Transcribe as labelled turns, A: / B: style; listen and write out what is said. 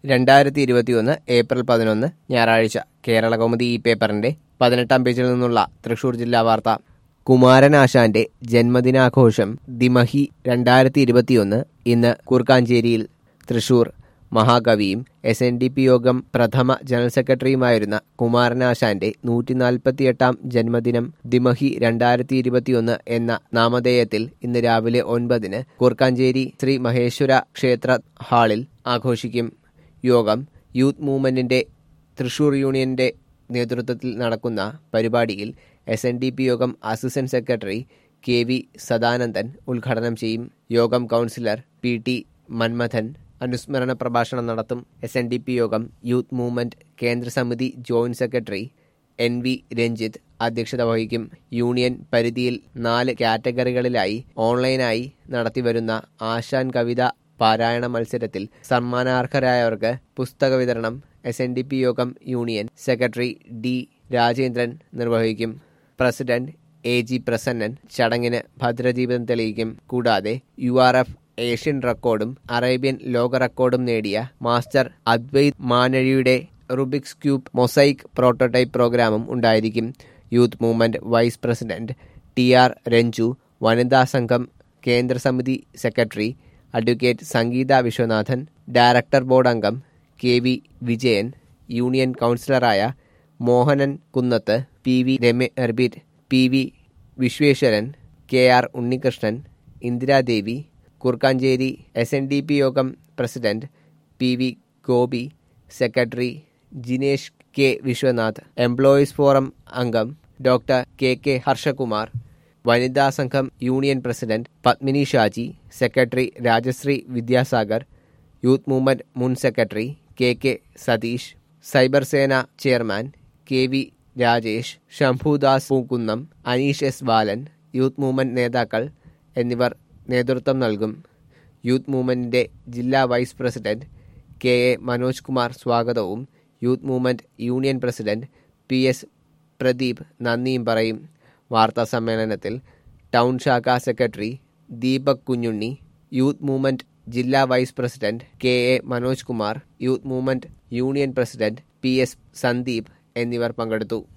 A: രണ്ടായിരത്തി ഇരുപത്തിയൊന്ന് ഏപ്രിൽ പതിനൊന്ന് ഞായറാഴ്ച കേരള കൗമുദി ഈ പേപ്പറിന്റെ പതിനെട്ടാം പേജിൽ നിന്നുള്ള തൃശൂർ ജില്ലാ വാർത്ത കുമാരനാശാന്റെ ജന്മദിനാഘോഷം ദിമഹി രണ്ടായിരത്തി ഇരുപത്തിയൊന്ന് ഇന്ന് കുർക്കാഞ്ചേരിയിൽ തൃശൂർ മഹാകവിയും എസ് എൻ ഡി പി യോഗം പ്രഥമ ജനറൽ സെക്രട്ടറിയുമായിരുന്ന കുമാരനാശാന്റെ നൂറ്റിനാൽപ്പത്തിയെട്ടാം ജന്മദിനം ദിമഹി രണ്ടായിരത്തി ഇരുപത്തിയൊന്ന് എന്ന നാമധേയത്തിൽ ഇന്ന് രാവിലെ ഒൻപതിന് കുർക്കാഞ്ചേരി ശ്രീ മഹേശ്വര ക്ഷേത്ര ഹാളിൽ ആഘോഷിക്കും യോഗം യൂത്ത് മൂവ്മെന്റിന്റെ തൃശൂർ യൂണിയന്റെ നേതൃത്വത്തിൽ നടക്കുന്ന പരിപാടിയിൽ എസ് എൻ ഡി പി യോഗം assistant secretary K V Sadanandan ഉദ്ഘാടനം ചെയ്യും യോഗം കൗൺസിലർ പി ടി മന്മഥൻ അനുസ്മരണ പ്രഭാഷണം നടത്തും എസ് എൻ ഡി പി യോഗം യൂത്ത് മൂവ്മെന്റ് കേന്ദ്ര സമിതി joint secretary N V Ranjith അധ്യക്ഷത വഹിക്കും യൂണിയൻ പരിധിയിൽ നാല് കാറ്റഗറികളിലായി ഓൺലൈനായി നടത്തിവരുന്ന ആശാൻ കവിത പാരായണ മത്സരത്തിൽ സമ്മാനാർഹരായവർക്ക് പുസ്തക വിതരണം എസ് എൻ ഡി പി യോഗം യൂണിയൻ സെക്രട്ടറി ഡി രാജേന്ദ്രൻ നിർവഹിക്കും പ്രസിഡന്റ് എ ജി പ്രസന്നൻ ചടങ്ങിന് ഭദ്രജീവിതം തെളിയിക്കും കൂടാതെ യു ആർ എഫ് ഏഷ്യൻ റെക്കോർഡും അറേബ്യൻ ലോക റെക്കോർഡും നേടിയ മാസ്റ്റർ അദ്വൈത് മാനഴിയുടെ റുബിക്സ് ക്യൂബ് മൊസൈക്ക് പ്രോട്ടോടൈപ്പ് പ്രോഗ്രാമും ഉണ്ടായിരിക്കും youth movement vice president T R Ranju വനിതാ സംഘം കേന്ദ്ര സമിതി സെക്രട്ടറി advocate Sangeetha Viswanathan director board അംഗം കെ വി വിജയൻ യൂണിയൻ കൗൺസിലറായ മോഹനൻ കുന്നത്ത് പി വി രമേർബിറ്റ് P V Visweswaran K R Unnikrishnan Indiradevi Kurkkanchery S N D P യോഗം president P V Gopi secretary Jinesh K Viswanath employees forum അംഗം ഡോക്ടർ കെ കെ ഹർഷകുമാർ വനിതാ സംഘം union president Padmini Shaji secretary Rajasree Vidyasagar youth movement മുൻ secretary K K Satheesh cyber Sena chairman K V Rajesh Shambhudas Pookkunnam Aneesh S Balan youth movement നേതാക്കൾ എന്നിവർ നേതൃത്വം നൽകും യൂത്ത് മൂവ്മെന്റിന്റെ ജില്ലാ vice president K A Manoj Kumar സ്വാഗതവും youth movement union president P S Pradeep നന്ദിയും പറയും വാർത്താ സമ്മേളനത്തിൽ ടൗൺ ശാഖാ secretary Deepak Kunjunni youth movement ജില്ലാ vice president K A Manoj Kumar youth movement union president P S Sandeep എന്നിവർ പങ്കെടുത്തു